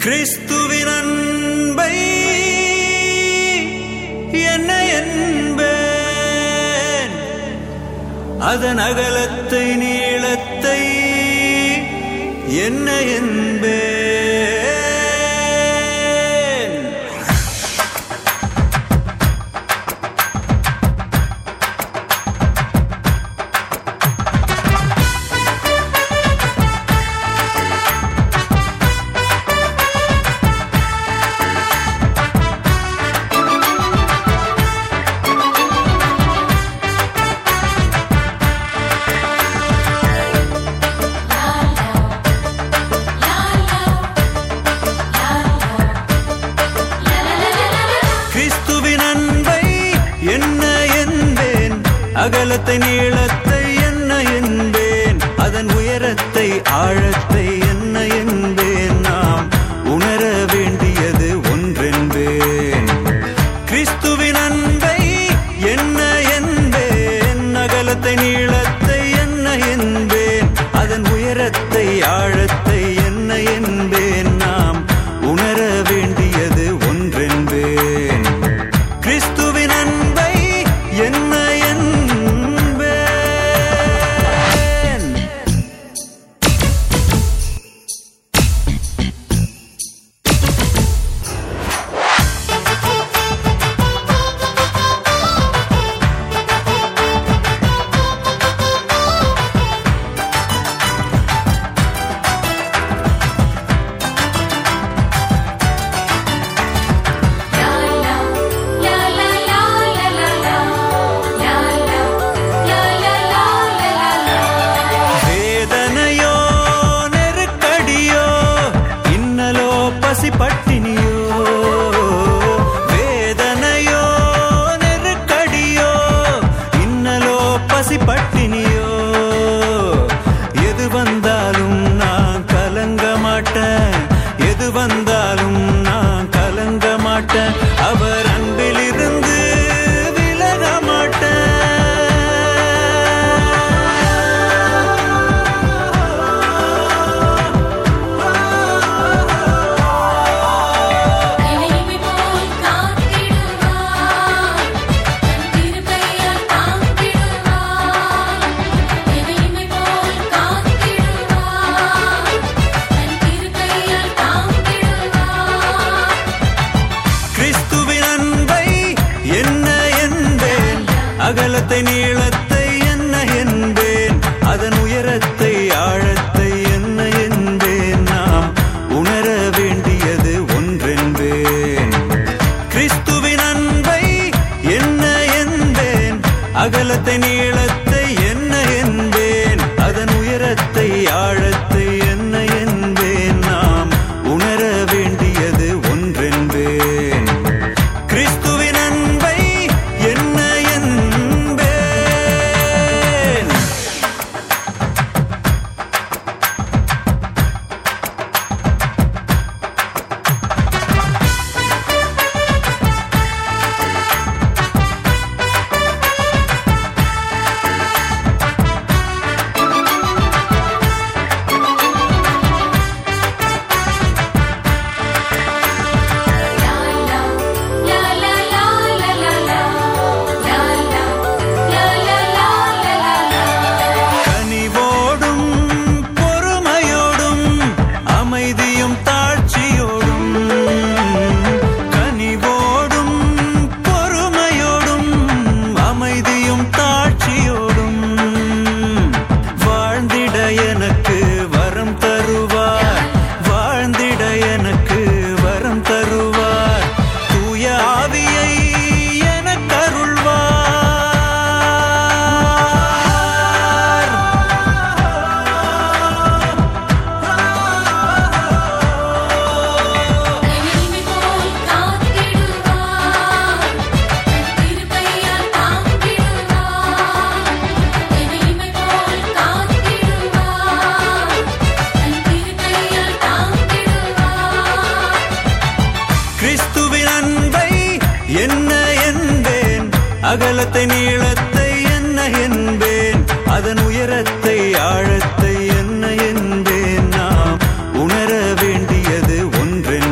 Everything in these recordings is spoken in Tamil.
கிறிஸ்துவின் அன்பை என்ன என்பேன் அதன் அகலத்தை நீளத்தை என்ன என்பேன் கிறிஸ்துவின் அன்பை என்ன என்பேன் அகலத்தை நீளத்தை என்ன என்பேன் அதன் உயரத்தை ஆழத்தை என்ன என்பேன் நாம் உணர வேண்டியது ஒன்றென்பேன் கிறிஸ்துவின் அன்பை என்ன என்பேன் அகலத்தை நீளத்தை என்ன என்பேன் அதன் உயரத்தை ஆழத்தை என்ன என்பேன் நாம் உணர வேண்டியது ஒன்றென்பேன் கிறிஸ்துவின் அன்பை என்ன என்பேன் வேதனையோ நெருக்கடியோ இன்னலோ பசி பட்டினியோ வேதனையோ நெருக்கடியோ இன்னலோ பசி பட்டினியோ எது வந்தாலும் நான் கலங்க மாட்டேன் எது வந்தாலும் நான் கலங்க மாட்டேன் அவர் அன்பிலிருந்து விலக மாட்டேன் இனிமை போல் காத்திடுவார் தன் திருக்கையால் தாங்கிடுவார் இனிமை போல் காத்திடுவார் தன் திருக்கையால் தாங்கிடுவார் கிறிஸ்துவின் அன்பை என்ன என்பேன் அகலத்தை நீளத்தை என்ன என்பேன் அதன் உயரத்தை ஆழத்தை என்ன என்பேன் நாம் உணர வேண்டியது ஒன்றென்பேன் கிறிஸ்துவின் அன்பை என்ன என்பேன் அகலத்தை நீளத்தை என்ன என்பேன் அதன் உயரத்தை ஆழத்தை என்ன என்பேன் நாம் உணர வேண்டியது ஒன்றென்பேன் கிறிஸ்துவின் அன்பை என்ன என்பேன் கனிவோடும் பொறுமையோடும் அமைதியும் தாழ்ச்சியோடும் கனிவோடும் பொறுமையோடும் அமைதியும் தாழ்ச்சியோடும் வாழ்ந்திட எனக்கு வரம் தருவார் வாழ்ந்திட எனக்கு வரம் தருவார் தூய ஆவியை எனக்கு இனிமை போல் காத்திடுவார் தன் திருக்கையால் தாங்கிடுவார் இனிமை போல் காத்திடுவார் தன் திருக்கையால் தாங்கிடுவார் கிறிஸ்துவின் அன்பை என்ன என்பேன் அகலத்தை நீளத்தை என்ன என்பேன் அதன் உயரத்தை ஆழத்தை என்ன என்பேன் நாம் உணர வேண்டியது ஒன்றென்பேன்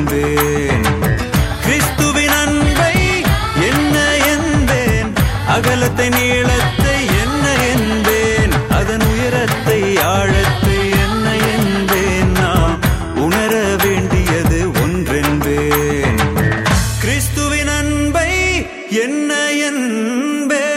அகலத்தை நீளத்தை என்ன என்பேன் அதன் உயரத்தை ஆழத்தை என்ன என்பேன் நாம் உணர வேண்டியது ஒன்றென்பேன் கிறிஸ்துவின் அன்பை என்ன என்பேன்